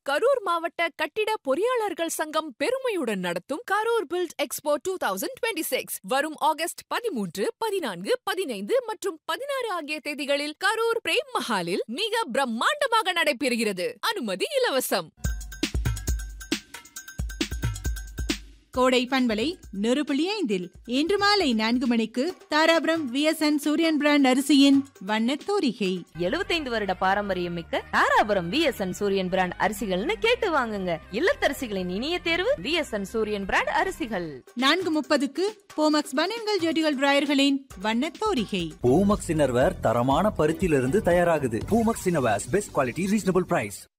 கரூர் மாவட்ட கட்டிட பொறியாளர்கள் சங்கம் பெருமையுடன் நடத்தும் Karur build expo two thousand twenty six வரும் ஆகஸ்ட் பதிமூன்று பதினான்கு பதினைந்து மற்றும் பதினாறு ஆகிய தேதிகளில் கரூர் பிரேம் மஹாலில் மிக பிரம்மாண்டமாக நடைபெறுகிறது அனுமதி இலவசம் கோடை பண்பலை நொறுப்புள்ளி ஐந்தில் இன்று மாலை நான்கு மணிக்கு தாராபுரம் விஎஸ்என் சூரியன் பிராண்ட் அரிசியின் வண்ணத் தோரிகை எழுபத்தைந்து வருட பாரம்பரியம் மிக்க தாராபுரம் விஎஸ்என் சூரியன் பிராண்ட் அரிசிகள்னு கேட்டு வாங்குங்க இல்லத்தரசிகளின் இனிய தேர்வு விஎஸ்என் சூரியன் பிராண்ட் அரிசிகள் நான்கு முப்பதுக்கு போமக்ஸ் பனியன்கள் ஜெட்டிகள் டிராயர்களின் வண்ணத் தோரிகை பூமக்ஸ் இன்னர்வேர் தரமான பருத்தியிலிருந்து தயாராகுது Poomex innerwears best quality reasonable price